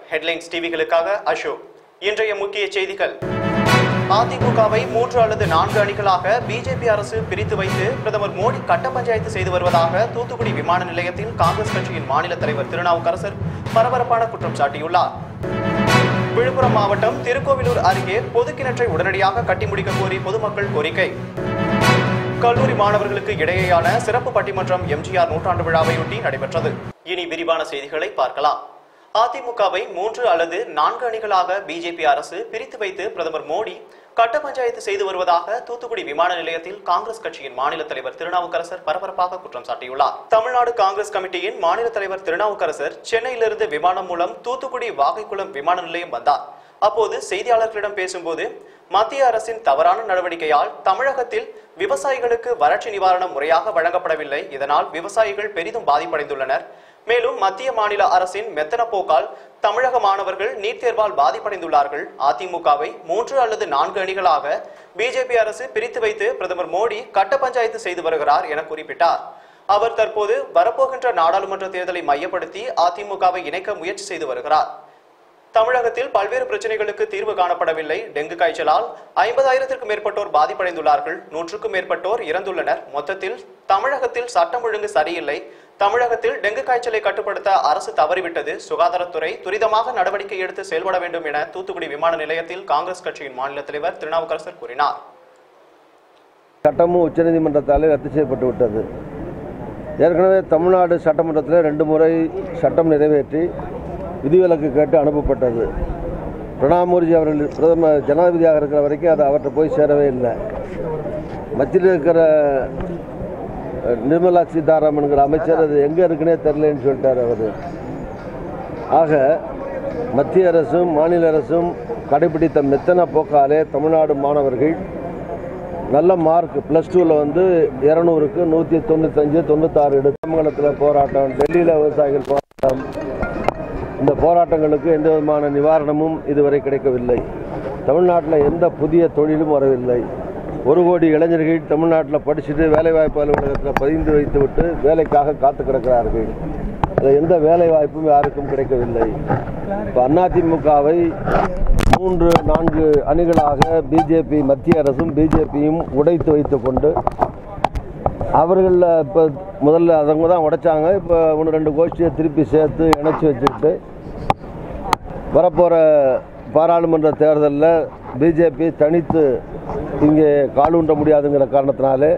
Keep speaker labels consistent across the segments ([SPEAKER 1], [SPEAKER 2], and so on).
[SPEAKER 1] Headlines டிவிகளுக்காக Ashok இன்றைய முக்கிய செய்திகள் அதிமுகவை மூன்று அல்லது நான்கு அணிகளாக பிஜேபி அரசு பிரித்து வைத்து பிரதமர் மோடி கட்ட பஞ்சாயத்து செய்து வருவதாக தூத்துக்குடி விமான நிலையத்தில் காங்கிரஸ் கட்சியின் மாநில தலைவர் திருநாவுக்கரசர் பரபரப்பான குற்றம் சாட்டியுள்ளார் விழுப்புரம் மாவட்டம் திருக்கோவிலூர் அருகே பொது கிணற்றை உடனடியாக கட்டி முடிக்க கோரி பொதுமக்கள் கோரிக்கை கல்லூரி மாணவர்களுக்கு இடையேயான சிறப்பு பட்டிமன்றம் எம்ஜிஆர் நூற்றாண்டு விழாவையொட்டி நடைபெற்றது இனி விரிவான செய்திகளை பார்க்கலாம் அதிமுகவை மூன்று அல்லது நான்கு அணிகளாக பிஜேபி அரசு பிரித்து வைத்து பிரதமர் மோடி கட்ட பஞ்சாயத்து செய்து வருவதாக தூத்துக்குடி விமான நிலையத்தில் காங்கிரஸ் கட்சியின் மாநில தலைவர் திருநாவுக்கரசர் பரபரப்பாக குற்றம் சாட்டியுள்ளார் தமிழ்நாடு காங்கிரஸ் கமிட்டியின் மாநில தலைவர் திருநாவுக்கரசர் சென்னையிலிருந்து விமானம் மூலம் தூத்துக்குடி வாகைக்குளம் விமான நிலையம் வந்தார் அப்போது செய்தியாளர்களிடம் பேசும்போது மத்திய அரசின் தவறான நடவடிக்கையால் தமிழகத்தில் விவசாயிகளுக்கு வறட்சி நிவாரணம் முறையாக வழங்கப்படவில்லை இதனால் விவசாயிகள் பெரிதும் பாதிப்படைந்துள்ளனர் மேலும் மத்திய மாநில அரசின் மெத்தன போக்கால் தமிழக மாணவர்கள் நீட் தேர்வால் பாதிப்படைந்துள்ளார்கள் அதிமுகவை மூன்று அல்லது நான்கு அணிகளாக பிஜேபி அரசு பிரித்து வைத்து பிரதமர் மோடி கட்ட பஞ்சாயத்து செய்து வருகிறார் என குறிப்பிட்டார் அவர் தற்போது வரப்போகின்ற நாடாளுமன்ற தேர்தலை மையப்படுத்தி அதிமுகவை இணைக்க முயற்சி செய்து வருகிறார் தமிழகத்தில் பல்வேறு பிரச்சனைகளுக்கு தீர்வு காணப்படவில்லை டெங்கு காய்ச்சலால் ஐம்பதாயிரத்திற்கும் மேற்பட்டோர் பாதிப்படைந்துள்ளார்கள் நூற்றுக்கும் மேற்பட்டோர் இறந்துள்ளனர் மொத்தத்தில் தமிழகத்தில் சட்டம் ஒழுங்கு சரியில்லை தமிழகத்தில் டெங்கு காய்ச்சலை கட்டுப்படுத்த அரசு தவறிவிட்டது சுகாதாரத்துறை துரிதமாக நடவடிக்கை எடுத்து செயல்பட வேண்டும் என தூத்துக்குடி விமான நிலையத்தில் காங்கிரஸ் கட்சியின் மாநில தலைவர் திருநாவுக்கரசர் கூறினார்
[SPEAKER 2] சட்டமும் உச்சநீதிமன்றத்தாலே ரத்து செய்யப்பட்டு விட்டது ஏற்கனவே தமிழ்நாடு சட்டமன்றத்தில் ரெண்டு முறை சட்டம் நிறைவேற்றி விதிவிலக்கு கேட்டு அனுப்பப்பட்டது பிரணாப் முகர்ஜி அவர்கள் பிரதமர் ஜனாதிபதியாக இருக்கிற வரைக்கும் அது அவர்கிட்ட போய் சேரவே இல்லை மத்தியில் இருக்கிற அஹ், நிர்மலா சீதாராமனுங்கிற அமைச்சர் அது எங்கே இருக்குன்னே தெரிலன்னு சொல்லிட்டார் அவர் ஆக மத்திய அரசும் மாநில அரசும் கடைபிடித்த மெத்தன போக்காலே தமிழ்நாடு மாணவர்கள் நல்ல மார்க் ப்ளஸ் டூவில் வந்து இரநூறுக்கு நூற்றி தொண்ணூத்தஞ்சு தொண்ணூத்தாறு எடுத்தமங்கலத்தில் போராட்டம் டெல்லியில் விவசாயிகள் போராட்டம் இந்த போராட்டங்களுக்கு எந்த விதமான நிவாரணமும் இதுவரை கிடைக்கவில்லை தமிழ்நாட்டில் எந்த புதிய தொழிலும் வரவில்லை ஒரு கோடி இளைஞர்கள் தமிழ்நாட்டில் படிச்சுட்டு வேலைவாய்ப்பு அலுவலகத்தில் பதிந்து வைத்துவிட்டு வேலைக்காக காத்து கிடக்கிறார்கள் அதில் எந்த வேலை வாய்ப்பும் யாருக்கும் கிடைக்கவில்லை இப்போ அதிமுகவை மூன்று நான்கு அணிகளாக பிஜேபி மத்திய அரசும் பிஜேபியும் உடைத்து வைத்துக் கொண்டு அவர்களில் இப்போ முதல்ல அவங்க தான் உடைச்சாங்க இப்போ ஒன்று ரெண்டு கோஷ்டியை திருப்பி சேர்த்து இணைச்சி வச்சுக்கிட்டு வரப்போகிற பாராளுமன்ற தேர்தலில் பிஜேபி தனித்து இங்கே காலூன்ற முடியாதுங்கிற காரணத்தினாலே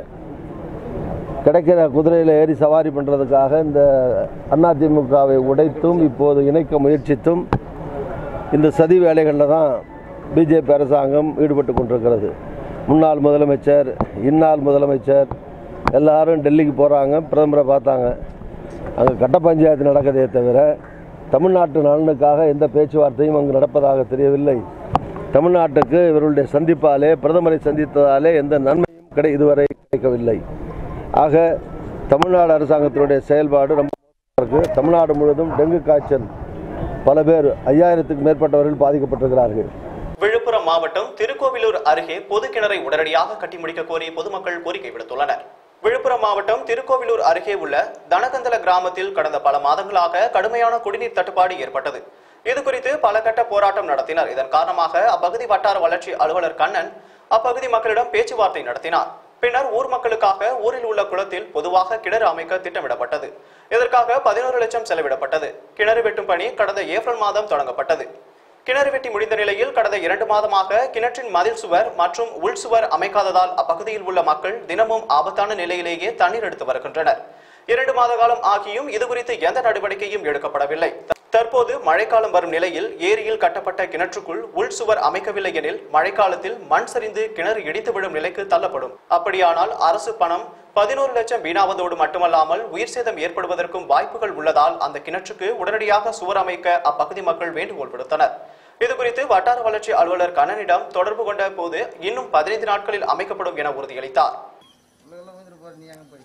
[SPEAKER 2] கிடைக்கிற குதிரையில் ஏறி சவாரி பண்ணுறதுக்காக இந்த அதிமுகவை உடைத்தும் இப்போது இணைக்க முயற்சித்தும் இந்த சதி வேலைகளில் தான் பிஜேபி அரசாங்கம் ஈடுபட்டு கொண்டிருக்கிறது முன்னாள் முதலமைச்சர் இந்நாள் முதலமைச்சர் எல்லாரும் டெல்லிக்கு போகிறாங்க பிரதமரை பார்த்தாங்க அங்கே கட்ட பஞ்சாயத்து நடக்குதே தவிர தமிழ்நாட்டு நலனுக்காக எந்த பேச்சுவார்த்தையும் அங்கு நடப்பதாக தெரியவில்லை தமிழ்நாட்டுக்கு இவர்களுடைய சந்திப்பாலே பிரதமரை சந்தித்ததாலே எந்த நன்மையும் கிடை இதுவரை கிடைக்கவில்லை ஆக தமிழ்நாடு அரசாங்கத்தினுடைய செயல்பாடு ரொம்ப மோசமா இருக்கு தமிழ்நாடு முழுவதும் டெங்கு காய்ச்சல் பல பேர் ஐயாயிரத்துக்கு மேற்பட்டவர்கள் பாதிக்கப்பட்டிருக்கிறார்கள்
[SPEAKER 1] விழுப்புரம் மாவட்டம் திருக்கோவிலூர் அருகே பொது கிணறை உடனடியாக கட்டி முடிக்க கோரி பொதுமக்கள் கோரிக்கை விடுத்துள்ளனர் விழுப்புரம் மாவட்டம் திருக்கோவிலூர் அருகே உள்ள தனகந்தல கிராமத்தில் கடந்த பல மாதங்களாக கடுமையான குடிநீர் தட்டுப்பாடு ஏற்பட்டது இது குறித்து பல கட்ட போராட்டம் நடத்தினர் இதன் காரணமாக அப்பகுதி வட்டார வளர்ச்சி அலுவலர் கண்ணன் அப்பகுதி மக்களிடம் பேச்சுவார்த்தை நடத்தினார் பின்னர் ஊர் மக்களுக்காக ஊரில் உள்ள குளத்தில் பொதுவாக கிணறு அமைக்க திட்டமிடப்பட்டது இதற்காக பதினோரு லட்சம் செலவிடப்பட்டது கிணறு வெட்டும் பணி கடந்த ஏப்ரல் மாதம் தொடங்கப்பட்டது கிணறு வெட்டி முடிந்த நிலையில் கடந்த இரண்டு மாதமாக கிணற்றின் மதில் சுவர் மற்றும் உள் சுவர் அமைக்காததால் அப்பகுதியில் உள்ள மக்கள் தினமும் ஆபத்தான நிலையிலேயே தண்ணீர் எடுத்து வருகின்றனர் இரண்டு மாத காலம் ஆகியும் இது குறித்து எந்த நடவடிக்கையும் எடுக்கப்படவில்லை தற்போது மழைக்காலம் வரும் நிலையில் ஏரியில் கட்டப்பட்ட கிணற்றுக்குள் உள் சுவர் அமைக்கவில்லை எனில் மழைக்காலத்தில் மண் சரிந்து கிணறு இடித்து விழும் நிலைக்கு தள்ளப்படும் அப்படியானால் அரசு பணம் பதினோரு லட்சம் வீணாவதோடு மட்டுமல்லாமல் உயிர் சேதம் ஏற்படுவதற்கும் வாய்ப்புகள் உள்ளதால் அந்த கிணற்றுக்கு உடனடியாக சுவர் அமைக்க அப்பகுதி மக்கள் வேண்டுகோள் விடுத்தனர் இதுகுறித்து வட்டார வளர்ச்சி அலுவலர் கண்ணனிடம் தொடர்பு கொண்ட போது இன்னும் பதினைந்து நாட்களில் அமைக்கப்படும் என உறுதியளித்தார்
[SPEAKER 3] உலகெல்லாம் வந்துட்டு போற நீ அங்கே போய்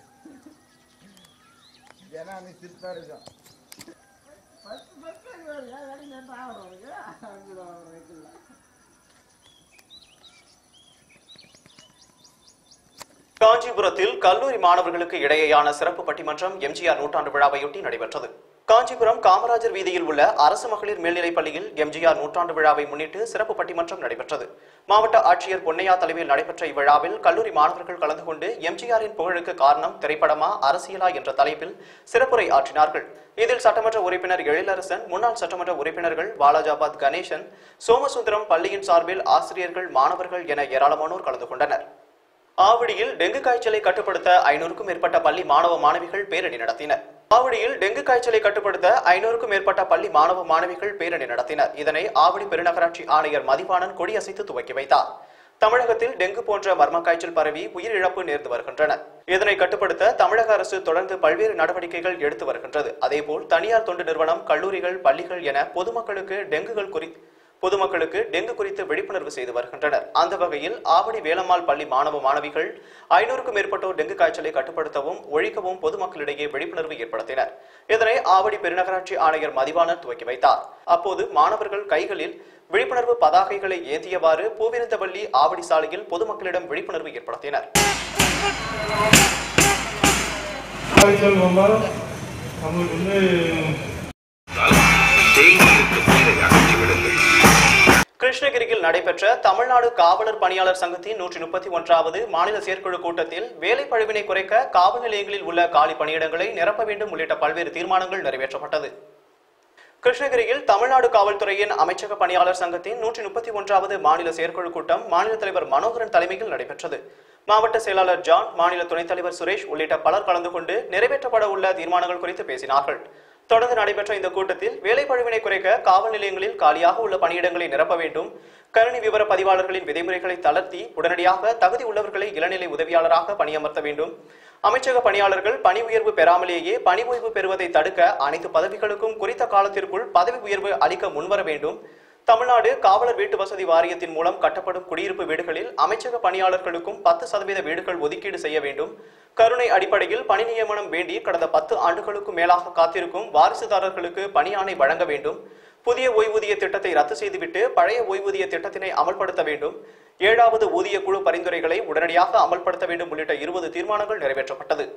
[SPEAKER 3] ஏன்னா நீ சிரிப்பா இருக்கும்
[SPEAKER 1] காஞ்சிபுரத்தில் கல்லூரி மாணவர்களுக்கு இடையேயான சிறப்பு பட்டிமன்றம் எம்ஜிஆர் நூற்றாண்டு விழாவையொட்டி நடைபெற்றது காஞ்சிபுரம் காமராஜர் வீதியில் உள்ள அரசு மகளிர் மேல்நிலைப் பள்ளியில் எம்ஜிஆர் நூற்றாண்டு விழாவை முன்னிட்டு சிறப்பு பட்டிமன்றம் நடைபெற்றது மாவட்ட ஆட்சியர் பொன்னையா தலைமையில் நடைபெற்ற இவ்விழாவில் கல்லூரி மாணவர்கள் கலந்து கொண்டு எம்ஜிஆரின் புகழுக்கு காரணம் திரைப்படமா அரசியலா என்ற தலைப்பில் சிறப்புரை ஆற்றினார்கள் இதில் சட்டமன்ற உறுப்பினர் எழிலரசன் முன்னாள் சட்டமன்ற உறுப்பினர்கள் பாலாஜாபாத் கணேசன் சோமசுந்தரம் பள்ளியின் சார்பில் ஆசிரியர்கள் மாணவர்கள் என ஏராளமானோர் கலந்து கொண்டனர் ஆவடியில் டெங்கு காய்ச்சலை கட்டுப்படுத்த ஐநூறுக்கும் மேற்பட்ட பள்ளி மாணவ மாணவிகள் பேரணி நடத்தினர் ஆவடியில் டெங்கு காய்ச்சலை கட்டுப்படுத்த ஐநூறுக்கும் மேற்பட்ட பள்ளி மாணவ மாணவிகள் பேரணி நடத்தினர் இதனை ஆவடி பெருநகராட்சி ஆணையர் மதிவாணன் கொடியசைத்து துவக்கி வைத்தார் தமிழகத்தில் டெங்கு போன்ற மர்ம காய்ச்சல் பரவி உயிரிழப்பு நேர்ந்து வருகின்றன இதனை கட்டுப்படுத்த தமிழக அரசு தொடர்ந்து பல்வேறு நடவடிக்கைகள் எடுத்து வருகின்றது அதேபோல் தனியார் தொண்டு நிறுவனம் கல்லூரிகள் பள்ளிகள் என பொதுமக்களுக்கு டெங்குகள் குறித்து பொதுமக்களுக்கு டெங்கு குறித்து விழிப்புணர்வு செய்து வருகின்றனர் அந்த வகையில் ஆவடி வேலம்மாள் பள்ளி மாணவ மாணவிகள் ஐநூறுக்கும் மேற்பட்டோர் டெங்கு காய்ச்சலை கட்டுப்படுத்தவும் ஒழிக்கவும் பொதுமக்களிடையே விழிப்புணர்வு ஏற்படுத்தினர் இதனை ஆவடி பெருநகராட்சி ஆணையர் மதிவாணன் துவக்கி வைத்தார் அப்போது மாணவர்கள் கைகளில் விழிப்புணர்வு பதாகைகளை ஏந்தியவாறு பூவிருந்தவள்ளி ஆவடி சாலையில் பொதுமக்களிடம் விழிப்புணர்வு ஏற்படுத்தினர்
[SPEAKER 4] காய்ச்சல் வந்தால் நம்மளுக்கு வந்து
[SPEAKER 5] தேங்கி இருக்கும் நீரை அகற்றி விடுங்கள்
[SPEAKER 1] கிருஷ்ணகிரியில் நடைபெற்ற தமிழ்நாடு காவலர் பணியாளர் சங்கத்தின் நூற்றி முப்பத்தி ஒன்றாவது மாநில செயற்குழு கூட்டத்தில் வேலை பழுவினை குறைக்க காவல் நிலையங்களில் உள்ள காலி பணியிடங்களை நிரப்ப வேண்டும் உள்ளிட்ட பல்வேறு தீர்மானங்கள் நிறைவேற்றப்பட்டது கிருஷ்ணகிரியில் தமிழ்நாடு காவல்துறையின் அமைச்சக பணியாளர் சங்கத்தின் நூற்றி முப்பத்தி ஒன்றாவது மாநில செயற்குழு கூட்டம் மாநில தலைவர் மனோகரன் தலைமையில் நடைபெற்றது மாவட்ட செயலாளர் ஜான் மாநில துணைத் தலைவர் சுரேஷ் உள்ளிட்ட பலர் கலந்து கொண்டு நிறைவேற்றப்பட உள்ள தீர்மானங்கள் குறித்து பேசினார்கள் தொடர்ந்து நடைபெற்ற இந்த கூட்டத்தில் வேலை பழுவினை குறைக்க காவல் நிலையங்களில் காலியாக உள்ள பணியிடங்களை நிரப்ப வேண்டும் கருணி விவர பதிவாளர்களின் விதிமுறைகளை தளர்த்தி உடனடியாக தகுதி உள்ளவர்களை இளநிலை உதவியாளராக பணியமர்த்த வேண்டும் அமைச்சக பணியாளர்கள் பணி உயர்வு பெறாமலேயே பணி ஓய்வு பெறுவதை தடுக்க அனைத்து பதவிகளுக்கும் குறித்த காலத்திற்குள் பதவி உயர்வு அளிக்க முன்வர வேண்டும் தமிழ்நாடு காவலர் வீட்டு வசதி வாரியத்தின் மூலம் கட்டப்படும் குடியிருப்பு வீடுகளில் அமைச்சக பணியாளர்களுக்கும் பத்து சதவீத வீடுகள் ஒதுக்கீடு செய்ய வேண்டும் கருணை அடிப்படையில் பணி நியமனம் வேண்டி கடந்த பத்து ஆண்டுகளுக்கும் மேலாக காத்திருக்கும் வாரிசுதாரர்களுக்கு பணி ஆணை வழங்க வேண்டும் புதிய ஓய்வூதிய திட்டத்தை ரத்து செய்துவிட்டு பழைய ஓய்வூதிய திட்டத்தினை அமல்படுத்த வேண்டும் ஏழாவது ஊதிய குழு பரிந்துரைகளை உடனடியாக அமல்படுத்த வேண்டும் உள்ளிட்ட இருபது தீர்மானங்கள் நிறைவேற்றப்பட்டது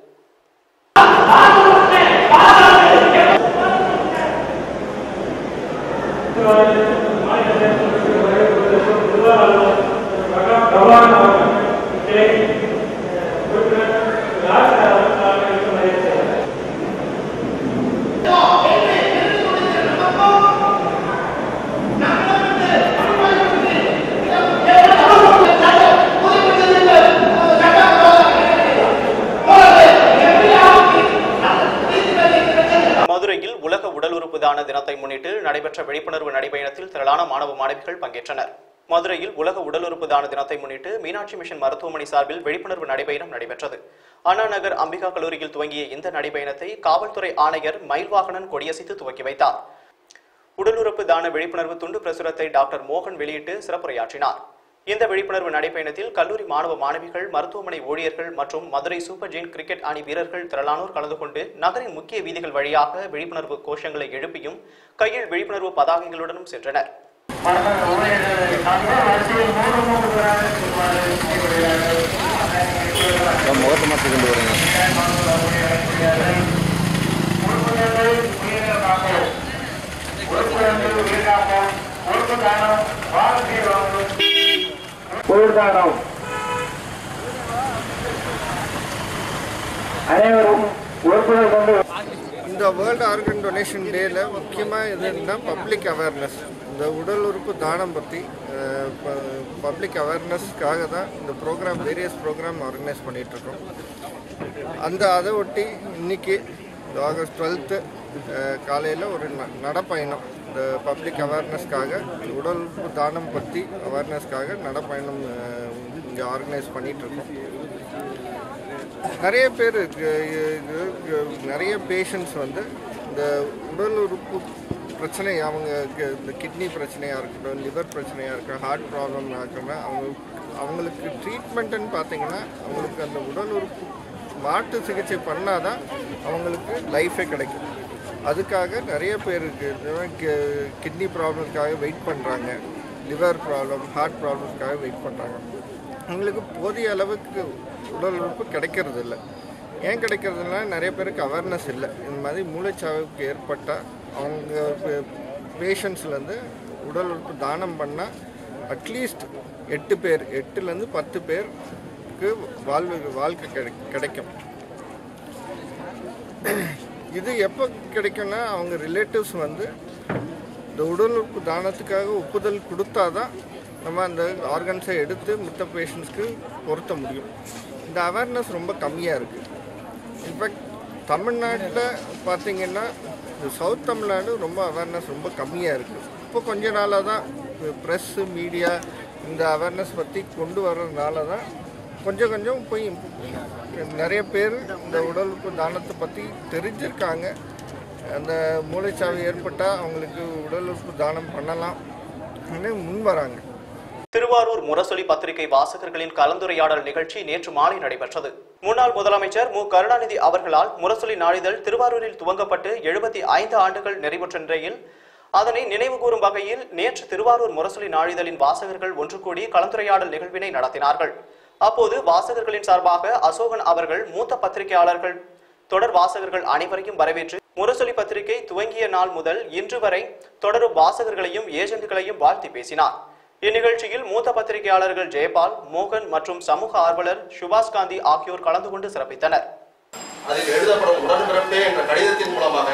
[SPEAKER 1] மதுரையில் உலக உடல் உறுப்பு தான தினத்தை முன்னிட்டு நடைபெற்ற விழிப்புணர்வு நடைபயணத்தில் திரளான மாணவ மாணவிகள் பங்கேற்றனர் மதுரையில் உலக உடல் உறுப்பு தான தினத்தை முன்னிட்டு மீனாட்சி மிஷன் மருத்துவமனை சார்பில் விழிப்புணர்வு நடைபயணம் நடைபெற்றது அண்ணா நகர் அம்பிகா கல்லூரியில் துவங்கிய இந்த நடைபயணத்தை காவல்துறை ஆணையர் மயில்வாகனன் கொடியசைத்து துவக்கி வைத்தார் உடல் உறுப்பு தான விழிப்புணர்வு துண்டு பிரசுரத்தை டாக்டர் மோகன் வெளியிட்டு சிறப்புரையாற்றினார் இந்த விழிப்புணர்வு நடைபயணத்தில் கல்லூரி மாணவ மாணவிகள் மருத்துவமனை ஊழியர்கள் மற்றும் மதுரை சூப்பர் ஜெயின் கிரிக்கெட் அணி வீரர்கள் திரளானோர் கலந்து கொண்டு நகரின் முக்கிய வீதிகள் வழியாக விழிப்புணர்வு கோஷங்களை எழுப்பியும் கையில் விழிப்புணர்வு பதாகைகளுடனும் சென்றனர்
[SPEAKER 2] முகத்தை மாற்றி கொண்டு வரேங்க
[SPEAKER 6] உயிர்தானம் அனைவரும் உறுப்பினர் கொண்டு
[SPEAKER 3] இந்த வேர்ல்டு ஆர்கன் டொனேஷன் டேயில் முக்கியமாக எதுன்னா பப்ளிக் அவேர்னஸ் இந்த உடல் உறுப்பு தானம் பற்றி பப்ளிக் அவேர்னஸ்க்காக தான் இந்த ப்ரோக்ராம் வேரியஸ் ப்ரோக்ராம் ஆர்கனைஸ் பண்ணிகிட்ருக்கோம் அந்த அதை ஒட்டி இன்னைக்கு இந்த ஆகஸ்ட் டுவெல்த்து காலையில் ஒரு ந- நடப்பயணம் இந்த பப்ளிக் அவேர்னஸ்க்காக உடல் உறுப்பு தானம் பற்றி அவேர்னஸ்க்காக நடப்பயணம் இங்கே ஆர்கனைஸ் பண்ணிகிட்ருக்கோம் நிறைய பேர் இருக்கு. இது நிறைய பேஷண்ட்ஸ் வந்து இந்த உடல் உறுப்பு பிரச்சனை அவங்க க- இந்த கிட்னி பிரச்சனையாக இருக்கட்டும் லிவர் பிரச்சனையாக இருக்கட்டும் ஹார்ட் ப்ராப்ளம் இருக்கட்டும் அவங்க அவங்களுக்கு ட்ரீட்மெண்ட்டுன்னு பார்த்தீங்கன்னா அவங்களுக்கு அந்த உடல் உறுப்பு மாற்று சிகிச்சை பண்ணாதான் அவங்களுக்கு லைஃபே கிடைக்கும் அதுக்காக நிறைய பேருக்கு கிட்னி ப்ராப்ளம்க்காக வெயிட் பண்ணுறாங்க லிவர் ப்ராப்ளம் ஹார்ட் ப்ராப்ளம்ஸ்க்காக வெயிட் பண்ணுறாங்க அவங்களுக்கு போதிய அளவுக்கு உடல் உறுப்பு கிடைக்கிறது இல்லை ஏன் கிடைக்கிறதுனா நிறைய பேருக்கு அவேர்னஸ் இல்லை இந்த மாதிரி மூளைச்சாவுக்கு ஏற்பட்டால் அவங்க பேஷண்ட்ஸ்லேருந்து உடல் உறுப்பு தானம் பண்ணால் அட்லீஸ்ட் எட்டு பேர் எட்டுலேருந்து பத்து பேருக்கு வாழ்வு வாழ்க்கை கிடை கிடைக்கும் இது எப்போ கிடைக்கும்னா அவங்க ரிலேட்டிவ்ஸ் வந்து இந்த உடல் உறுப்பு தானத்துக்காக ஒப்புதல் கொடுத்தாதான் நம்ம அந்த ஆர்கன்ஸை எடுத்து மித்த பேஷண்ட்ஸ்க்கு பொருத்த முடியும் இந்த அவேர்னஸ் ரொம்ப கம்மியாக இருக்குது இன்ஃபேக்ட் தமிழ்நாட்டில் பார்த்தீங்கன்னா இந்த சவுத் தமிழ்நாடு ரொம்ப அவேர்னஸ் ரொம்ப கம்மியாக இருக்குது இப்போ கொஞ்ச நாளாக தான் ப்ரெஸ்ஸு மீடியா இந்த அவேர்னஸ் பற்றி கொண்டு வர்றதுனால தான் கொஞ்சம் கொஞ்சம் போய் நிறைய பேர் இந்த உடல் உறுப்பு தானத்தை பற்றி தெரிஞ்சிருக்காங்க அந்த மூளைச்சாவு ஏற்பட்டால் அவங்களுக்கு உடல் உறுப்பு தானம் பண்ணலாம் முன் வராங்க
[SPEAKER 1] திருவாரூர் முரசொலி பத்திரிகை வாசகர்களின் கலந்துரையாடல் நிகழ்ச்சி நேற்று மாலை நடைபெற்றது முன்னாள் முதலமைச்சர் மு கருணாநிதி அவர்களால் முரசொலி நாளிதழ் திருவாரூரில் துவங்கப்பட்டு எழுபத்தி ஐந்து ஆண்டுகள் நிறைவுற்ற நிலையில் அதனை நினைவுகூரும் வகையில் நேற்று திருவாரூர் முரசொலி நாளிதழின் வாசகர்கள் ஒன்று கூடி கலந்துரையாடல் நிகழ்வினை நடத்தினார்கள் அப்போது வாசகர்களின் சார்பாக அசோகன் அவர்கள் மூத்த பத்திரிகையாளர்கள் தொடர் வாசகர்கள் அனைவரையும் வரவேற்று முரசொலி பத்திரிகை துவங்கிய நாள் முதல் இன்று வரை தொடரும் வாசகர்களையும் ஏஜென்ட்களையும் வாழ்த்தி பேசினார் இந்நிகழ்ச்சியில் மூத்த பத்திரிகையாளர்கள் ஜெயபால் மோகன் மற்றும் சமூக ஆர்வலர் சுபாஷ் காந்தி ஆகியோர் கலந்து கொண்டு சிறப்பித்தனர்
[SPEAKER 7] அதில் எழுதப்படும் உடன்பிறப்பே என்ற கடிதத்தின் மூலமாக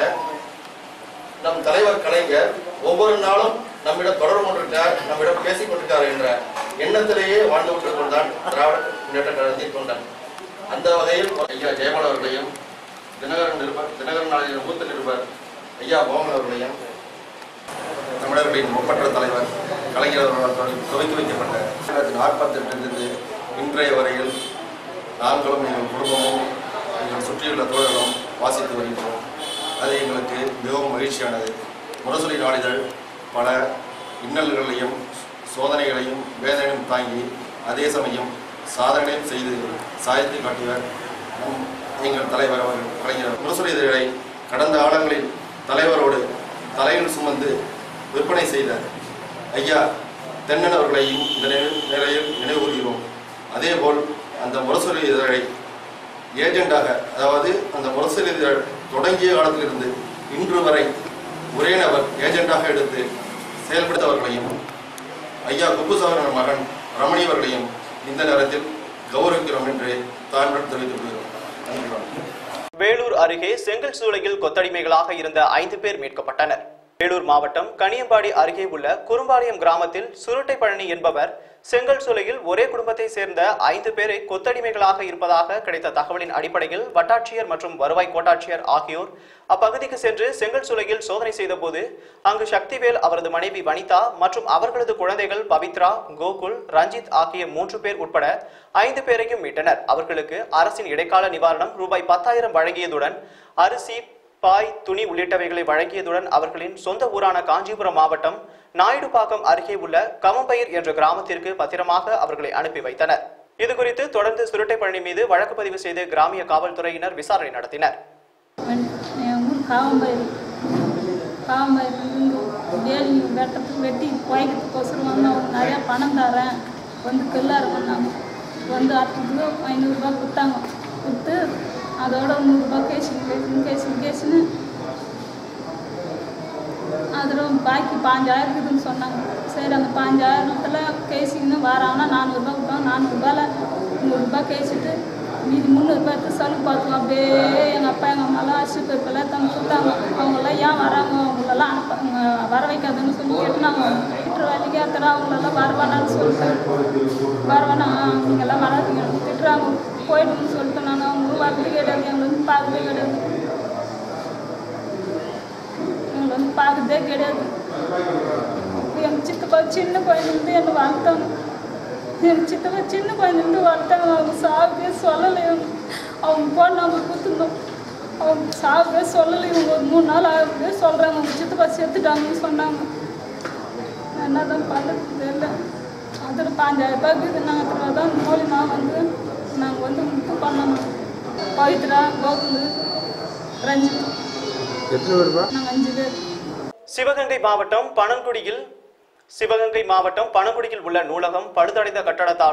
[SPEAKER 7] நம் தலைவர் கலைஞர் ஒவ்வொரு நாளும் நம்மிடம் தொடர்பு கொண்டிருக்கார் நம்மிடம் பேசிக் கொண்டிருக்கார் என்ற எண்ணத்திலேயே வாழ்ந்து கொண்டிருக்கொண்டான் திராவிட முன்னேற்ற கழகத்தின் தொண்டன் அந்த வகையில் ஐயா ஜெயபால் அவர்களையும் தினகரன் நிருபர் தினகரன் நாளிதழ் மூத்த நிருபர் ஐயா மோகன் அவர்களையும் தமிழர்களின் ஒப்பற்ற தலைவர் கலைஞர் அவர்களால் துவக்கி வைக்கப்பட்ட ஆயிரத்தி நாற்பத்தெட்டிலிருந்து இன்றைய வரையில் நாங்களும் எங்கள் குடும்பமும் எங்கள் சுற்றியுள்ள தோழர்களும் வாசித்து வருகின்றோம் அது எங்களுக்கு மிகவும் மகிழ்ச்சியானது முரசொலி நாளிதழ் பல இன்னல்களையும் சோதனைகளையும் வேதனையும் தாங்கி அதே சமயம் சாதனையும் செய்து சாதித்து காட்டியவர் நம் எங்கள் தலைவர் அவர் கலைஞர் முரசொலி இதழை கடந்த காலங்களில் தலைவரோடு தலையில் சுமந்து விற்பனை செய்த ஐயா தென்னன் அவர்களையும் இந்த நிலை- நிலையில் நினைவுகூறுகிறோம் அதேபோல் அந்த முரசொலி இதழை ஏஜெண்டாக அதாவது அந்த முரசொலி இதழ் தொடங்கிய காலத்திலிருந்து இன்று வரை ஒரே நபர் ஏஜெண்டாக எடுத்து செயல்படுத்தவர்களையும் ஐயா குப்புசாமி மகன் ரமணி அவர்களையும் இந்த நேரத்தில் கௌரவிக்கிறோம் என்று தாழ்வுடன் தெரிவித்துக் கொள்கிறோம் நன்றி வணக்கம்
[SPEAKER 1] வேலூர் அருகே செங்கல் சூளையில் கொத்தடிமைகளாக இருந்த ஐந்து பேர் மீட்கப்பட்டனர் வேலூர் மாவட்டம் கனியம்பாடி அருகே உள்ள குறும்பாளையம் கிராமத்தில் சுருட்டை பழனி என்பவர் செங்கல் சூளையில் ஒரே குடும்பத்தை சேர்ந்த ஐந்து பேரை கொத்தடிமைகளாக இருப்பதாக கிடைத்த தகவலின் அடிப்படையில் வட்டாட்சியர் மற்றும் வருவாய் கோட்டாட்சியர் ஆகியோர் அப்பகுதிக்கு சென்று செங்கல் சூளையில் சோதனை செய்தபோது அங்கு சக்திவேல் அவரது மனைவி வனிதா மற்றும் அவர்களது குழந்தைகள் பவித்ரா கோகுல் ரஞ்சித் ஆகிய மூன்று பேர் உட்பட ஐந்து பேரையும் மீட்டனர் அவர்களுக்கு அரசின் இடைக்கால நிவாரணம் ரூபாய் பத்தாயிரம் வழங்கியதுடன் அரிசி பாய் துணி உள்ளிட்டவைகளை வழங்கியதுடன் அவர்களின் சொந்த ஊரான காஞ்சிபுரம் மாவட்டம் நாயுடுபாக்கம் அருகே உள்ள கமம்பயிர் என்ற கிராமத்திற்கு பத்திரமாக அவர்களை அனுப்பி வைத்தனர் இதுகுறித்து தொடர்ந்து சுருட்டை பழனி மீது வழக்கு பதிவு செய்து கிராமிய காவல்துறையினர் விசாரணை நடத்தினர்
[SPEAKER 8] என் ஊர் காவம்பயிறு காவம்பயிறு இருந்து வேலி வெட்டத்துக்கு வெட்டி குவைக்கிறதுக்கோசரம் வந்து அவங்க நிறையா பணம் தரேன் வந்து கல்லாறு பண்ணாங்க வந்து அறுபதுக்கு ஐநூறுரூபா கொடுத்தாங்க கொடுத்து அதோட நூறுரூபா கேஷிங் கேஷிங் கேஷிங் கேஷின்னு அதில் பாக்கி பாஞ்சாயிரம் இருக்குதுன்னு சொன்னாங்க சரி அந்த பாஞ்சாயிரத்தில் கேசிங்கன்னு வாராங்கன்னா நானூறுரூபா கொடுத்தாங்க நானூறுரூபாவில் நூறுரூபா கேசிட்டு மீதி முந்நூறுபா எடுத்து செலவு பார்த்தோம் அப்படியே எங்கள் அப்பா எங்கள் அம்மாலாம் அரிசி பருப்பெல்லாம் தங்க கொடுத்தாங்க அவங்களாம் ஏன் வராங்க அவங்களெல்லாம் அனுப்ப அவங்க வர வைக்காதுன்னு சொல்லி கேட்டுனாங்க திட்டுற வேலைக்கு அத்தனை அவங்களெல்லாம் வரவேணான்னு சொல்லிட்டு வரவேணா நீங்கள்லாம் வராதீங்க திட்டுறாங்க போயிடுன்னு சொல்லிட்டு நாங்கள் அவங்களும் வரது கிடையாது எங்களை வந்து பார்க்கவே கிடையாது எங்களை வந்து பார்க்கறதே கிடையாது எங்கள் சித்தப்பா சின்ன குழந்தைந்து என்னை வளர்த்தாங்க எங்கள் சித்தப்பா சின்ன குழந்தைந்து வளர்த்தாங்க அவங்க சாவுக்கே சொல்லலை இவங்க. அவங்க போன நம்ம கொடுத்துருந்தோம் அவங்க சாவுக்கே சொல்லலை இவங்க ஒரு மூணு நாள் ஆகுது சொல்கிறாங்க அவங்க சித்தப்பா செத்துட்டாங்கன்னு சொன்னாங்க நான் என்ன தான் பண்ணுறது தெரியல அதில் பாஞ்சாயிரம் ரூபாய் இருக்குது நாங்கள் அதில் தான் மூலியமா வந்து நாங்கள் வந்து முத்து பண்ணணும் பவித்ரா கோகுல் ரஞ்சித் நாங்கள் அஞ்சு பேர்
[SPEAKER 1] சிவகங்கை மாவட்டம் பனங்குடியில் சிவகங்கை மாவட்டம் பனங்குடியில் உள்ள நூலகம் பழுதடைந்த கட்டடத்தாலும்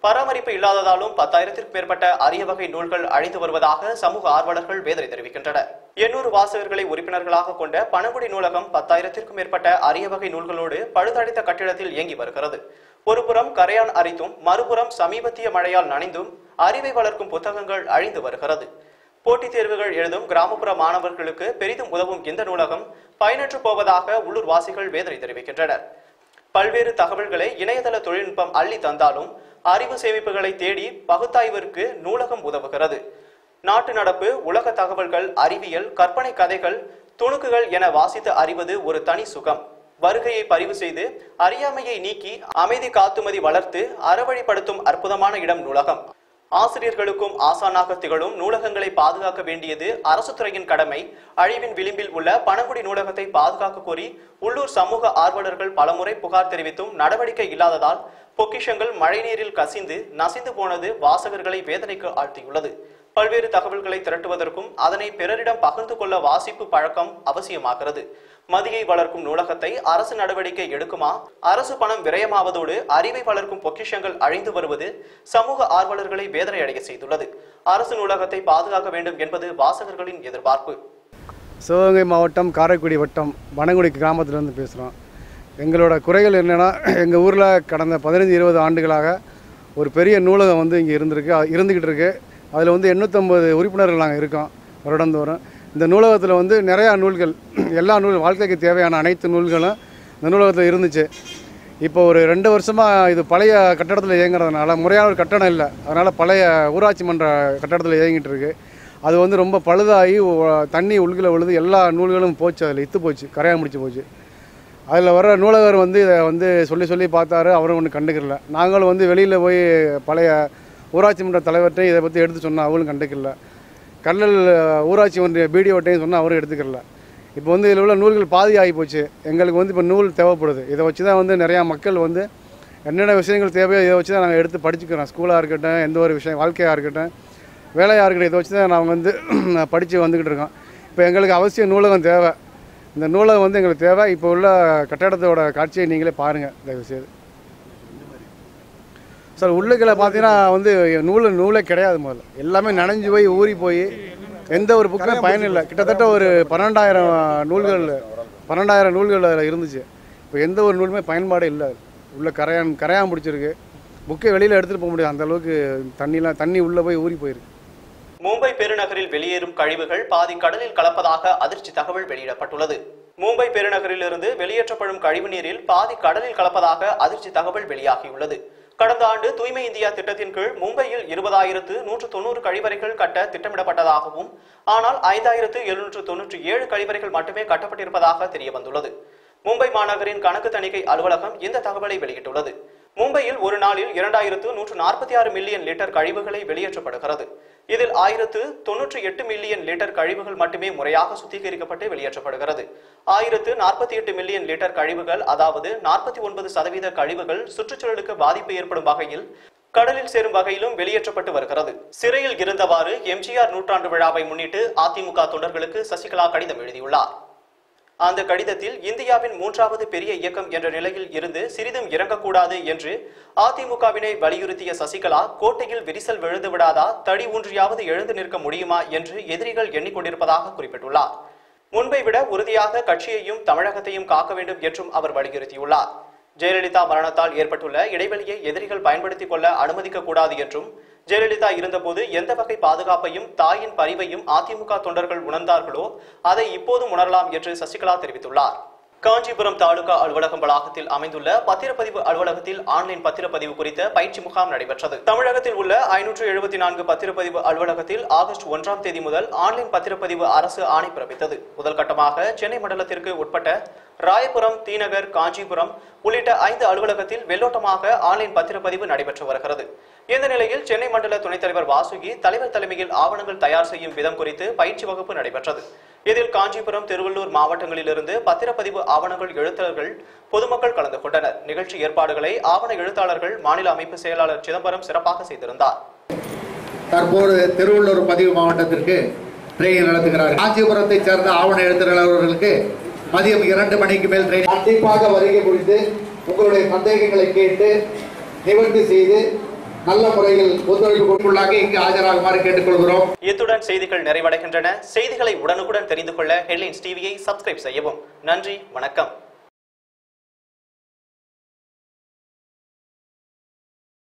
[SPEAKER 1] பராமரிப்பு இல்லாததாலும் பத்தாயிரத்திற்கும் மேற்பட்ட அரிய வகை நூல்கள் அழிந்து வருவதாக சமூக ஆர்வலர்கள் வேதனை தெரிவிக்கின்றனர் எண்ணூறு வாசகர்களை உறுப்பினர்களாக கொண்ட பணங்குடி நூலகம் பத்தாயிரத்திற்கும் மேற்பட்ட அரிய வகை நூல்களோடு பழுதடைந்த கட்டிடத்தில் இயங்கி வருகிறது ஒருபுறம் கரையான் அரித்தும் மறுபுறம் சமீபத்திய மழையால் நனைந்தும் அறிவை வளர்க்கும் புத்தகங்கள் அழிந்து வருகிறது போட்டித் தேர்வுகள் எழுதும் கிராமப்புற மாணவர்களுக்கு பெரிதும் உதவும் இந்த நூலகம் பயனற்று போவதாக உள்ளூர் வாசிகள் வேதனை தெரிவிக்கின்றனர் பல்வேறு தகவல்களை இணையதள தொழில்நுட்பம் அள்ளி தந்தாலும் அறிவு சேமிப்புகளை தேடி பகுத்தாய்விற்கு நூலகம் உதவுகிறது நாட்டு நடப்பு உலக தகவல்கள் அறிவியல் கற்பனை கதைகள் துணுக்குகள் என வாசித்து அறிவது ஒரு தனி சுகம் வருகையை பதிவு செய்து அறியாமையை நீக்கி அமைதி காத்துமதி வளர்த்து அறவழிப்படுத்தும் அற்புதமான இடம் நூலகம் ஆசிரியர்களுக்கும் ஆசானாக திகழும் நூலகங்களை பாதுகாக்க வேண்டியது அரசு துறையின் கடமை அழிவின் விளிம்பில் உள்ள பணங்குடி நூலகத்தை பாதுகாக்க கோரி உள்ளூர் சமூக ஆர்வலர்கள் பலமுறை புகார் தெரிவித்தும் நடவடிக்கை இல்லாததால் பொக்கிஷங்கள் மழைநீரில் கசிந்து நசிந்து போனது வாசகர்களை வேதனைக்கு ஆழ்த்தியுள்ளது பல்வேறு தகவல்களை திரட்டுவதற்கும் அதனை பிறரிடம் பகிர்ந்து கொள்ள வாசிப்பு பழக்கம் அவசியமாகிறது மதியை வளர்க்கும் நூலகத்தை அரசு நடவடிக்கை எடுக்குமா அரசு பணம் விரயமாவதோடு அறிவை வளர்க்கும் பொக்கிஷங்கள் அழிந்து வருவது சமூக ஆர்வலர்களை வேதனை அடைய செய்துள்ளது அரசு நூலகத்தை பாதுகாக்க வேண்டும் என்பது வாசகர்களின் எதிர்பார்ப்பு
[SPEAKER 9] சிவகங்கை மாவட்டம் காரைக்குடி வட்டம் வனங்குடி கிராமத்திலேருந்து பேசுகிறோம் எங்களோட குறைகள் என்னென்னா எங்கள் ஊரில் கடந்த பதினஞ்சு இருபது ஆண்டுகளாக ஒரு பெரிய நூலகம் வந்து இங்கே இருந்திருக்கு அது இருந்துக்கிட்டு இருக்கு அதில் வந்து எண்ணூற்றம்பது உறுப்பினர்கள் நாங்கள் இருக்கோம் வருடந்தோறும் இந்த நூலகத்தில் வந்து நிறையா நூல்கள் எல்லா நூல் வாழ்க்கைக்கு தேவையான அனைத்து நூல்களும் இந்த நூலகத்தில் இருந்துச்சு இப்போ ஒரு ரெண்டு வருஷமாக இது பழைய கட்டடத்தில் இயங்குறதுனால முறையான ஒரு கட்டடம் இல்லை அதனால் பழைய ஊராட்சி மன்ற கட்டடத்தில் இயங்கிட்டு இருக்கு அது வந்து ரொம்ப பழுதாகி ஒ- தண்ணி உள்கில விழுது எல்லா நூல்களும் போச்சு அதில் இத்து போச்சு கரையான் முடிச்சு போச்சு அதில் வர நூலகர் வந்து இதை வந்து சொல்லி சொல்லி பார்த்தாரு அவரும் ஒன்றும் கண்டுக்கல நாங்களும் வந்து வெளியில் போய் பழைய ஊராட்சி மன்ற தலைவர்கிட்டையும் இதை பற்றி எடுத்து சொன்னோம் அவங்களும் கண்டுக்கல கல்லல் ஊராட்சி ஒன்றிய பிடிஓட்டையும் சொன்னால் அவரும் எடுத்துக்கல இப்போ வந்து இதில் உள்ள நூல்கள் பாதி ஆகி போச்சு எங்களுக்கு வந்து இப்போ நூல் தேவைப்படுது இதை வச்சு தான் வந்து நிறையா மக்கள் வந்து என்னென்ன விஷயங்கள் தேவையோ இதை வச்சு தான் நாங்கள் எடுத்து படிச்சுக்கிறோம் ஸ்கூலாக இருக்கட்டும் எந்த ஒரு விஷயம் வாழ்க்கையாக இருக்கட்டும் வேலையாக இருக்கட்டும் இதை வச்சு தான் நாங்கள் வந்து படித்து வந்துக்கிட்டு இருக்கோம் இப்போ எங்களுக்கு அவசியம் நூலகம் தேவை இந்த நூலகம் வந்து எங்களுக்கு தேவை இப்போ உள்ள கட்டடத்தோட காட்சியை நீங்களே பாருங்கள் தயவு செய்து சார் உள்ளுக்களை பார்த்தீங்கன்னா வந்து நூல் நூலே கிடையாது முதல்ல எல்லாமே நனைஞ்சு போய் ஊறி போய் எந்த ஒரு புக்குமே பயன் இல்லை கிட்டத்தட்ட ஒரு பன்னெண்டாயிரம் நூல்கள் பன்னெண்டாயிரம் நூல்கள் அதில் இருந்துச்சு இப்போ எந்த ஒரு நூலுமே பயன்பாடு இல்லை அதுல. உள்ள கரையான் கரையான் பிடிச்சிருக்கு புக்கை வெளியில் எடுத்துகிட்டு போக முடியாது அந்த அளவுக்கு தண்ணிலாம் தண்ணி உள்ளே போய் ஊறி போயிருக்கு
[SPEAKER 1] மும்பை பெருநகரில் வெளியேறும் கழிவுகள் பாதி கடலில் கலப்பதாக அதிர்ச்சி தகவல் வெளியிடப்பட்டுள்ளது மும்பை பெருநகரிலிருந்து வெளியேற்றப்படும் கழிவு நீரில் பாதி கடலில் கலப்பதாக அதிர்ச்சி தகவல் வெளியாகியுள்ளது கடந்த ஆண்டு தூய்மை இந்தியா திட்டத்தின் கீழ் மும்பையில் இருபதாயிரத்து நூற்று தொண்ணூறு கழிவறைகள் கட்ட திட்டமிடப்பட்டதாகவும் ஆனால் ஐந்தாயிரத்து எழுநூற்று தொன்னூற்றி ஏழு கழிவறைகள் மட்டுமே கட்டப்பட்டிருப்பதாக தெரிய வந்துள்ளது மும்பை மாநகரின் கணக்கு தணிக்கை அலுவலகம் இந்த தகவலை வெளியிட்டுள்ளது மும்பையில் ஒரு நாளில் இரண்டாயிரத்து நூற்று நாற்பத்தி ஆறு மில்லியன் லிட்டர் கழிவுகளை வெளியேற்றப்படுகிறது இதில் ஆயிரத்து தொன்னூற்றி எட்டு மில்லியன் லிட்டர் கழிவுகள் மட்டுமே முறையாக சுத்திகரிக்கப்பட்டு வெளியேற்றப்படுகிறது ஆயிரத்து நாற்பத்தி எட்டு மில்லியன் லிட்டர் கழிவுகள் அதாவது நாற்பத்தி ஒன்பது சதவீத கழிவுகள் சுற்றுச்சூழலுக்கு பாதிப்பு ஏற்படும் வகையில் கடலில் சேரும் வகையிலும் வெளியேற்றப்பட்டு வருகிறது சிறையில் இருந்தவாறு எம்ஜிஆர் நூற்றாண்டு விழாவை முன்னிட்டு அதிமுக தொண்டர்களுக்கு சசிகலா கடிதம் எழுதியுள்ளார் அந்த கடிதத்தில் இந்தியாவின் மூன்றாவது பெரிய இயக்கம் என்ற நிலையில் இருந்து சிறிதும் இறங்கக்கூடாது என்று அதிமுகவினை வலியுறுத்திய சசிகலா கோட்டையில் விரிசல் விழுந்து விடாதா தடி ஊன்றியாவது எழுந்து நிற்க முடியுமா என்று எதிரிகள் எண்ணிக்கொண்டிருப்பதாக குறிப்பிட்டுள்ளார் முன்பை விட உறுதியாக கட்சியையும் தமிழகத்தையும் காக்க வேண்டும் என்றும் அவர் வலியுறுத்தியுள்ளார் ஜெயலலிதா மரணத்தால் ஏற்பட்டுள்ள இடைவெளியை எதிரிகள் பயன்படுத்திக் கொள்ள அனுமதிக்க கூடாது என்றும் ஜெயலலிதா இருந்தபோது எந்த வகை பாதுகாப்பையும் தாயின் பரிவையும் அதிமுக தொண்டர்கள் உணர்ந்தார்களோ அதை இப்போதும் உணரலாம் என்று சசிகலா தெரிவித்துள்ளார் காஞ்சிபுரம் தாலுகா அலுவலகம் வளாகத்தில் அமைந்துள்ள பத்திரப்பதிவு அலுவலகத்தில் ஆன்லைன் பத்திரப்பதிவு குறித்த பயிற்சி முகாம் நடைபெற்றது தமிழகத்தில் உள்ள ஐநூற்று எழுபத்தி நான்கு பத்திரப்பதிவு அலுவலகத்தில் ஆகஸ்ட் ஒன்றாம் தேதி முதல் ஆன்லைன் பத்திரப்பதிவு அரசு ஆணை பிறப்பித்தது முதல் கட்டமாக சென்னை மண்டலத்திற்கு உட்பட்ட ராயபுரம் தீநகர் காஞ்சிபுரம் உள்ளிட்ட ஐந்து அலுவலகத்தில் வெள்ளோட்டமாக ஆன்லைன் பத்திரப்பதிவு நடைபெற்று வருகிறது இந்த நிலையில் சென்னை மண்டல துணைத் தலைவர் வாசுகி தலைவர் தலைமையில் ஆவணங்கள் தயார் செய்யும் விதம் குறித்து பயிற்சி வகுப்பு நடைபெற்றது இதில் காஞ்சிபுரம் திருவள்ளூர் மாவட்டங்களிலிருந்து பத்திரப்பதிவு ஆவணங்கள் எழுத்தாளர்கள் பொதுமக்கள் கலந்து கொண்டனர் நிகழ்ச்சி ஏற்பாடுகளை ஆவண எழுத்தாளர்கள் மாநில அமைப்பு செயலாளர் சிதம்பரம் சிறப்பாக செய்திருந்தார்
[SPEAKER 10] தற்போது திருவள்ளூர் பதிவு மாவட்டத்திற்கு ட்ரெயின் நடத்துகிறார் காஞ்சிபுரத்தை சேர்ந்த ஆவண எழுத்துக்கள் அவர்களுக்கு மதியம் இரண்டு மணிக்கு மேல் ட்ரெயின் கண்டிப்பாக வருகை குறித்து உங்களுடைய சந்தேகங்களை கேட்டு நிவர்த்தி செய்து நல்ல முறையில் ஒத்துழைப்பு கொண்டுள்ளாக இங்கு ஆஜராகுமாறு கேட்டுக்கொள்கிறோம்
[SPEAKER 1] இத்துடன் செய்திகள் நிறைவடைகின்றன செய்திகளை உடனுக்குடன் தெரிந்து கொள்ள ஹெட்லைன்ஸ் டிவியை சப்ஸ்கிரைப் செய்யவும் நன்றி வணக்கம்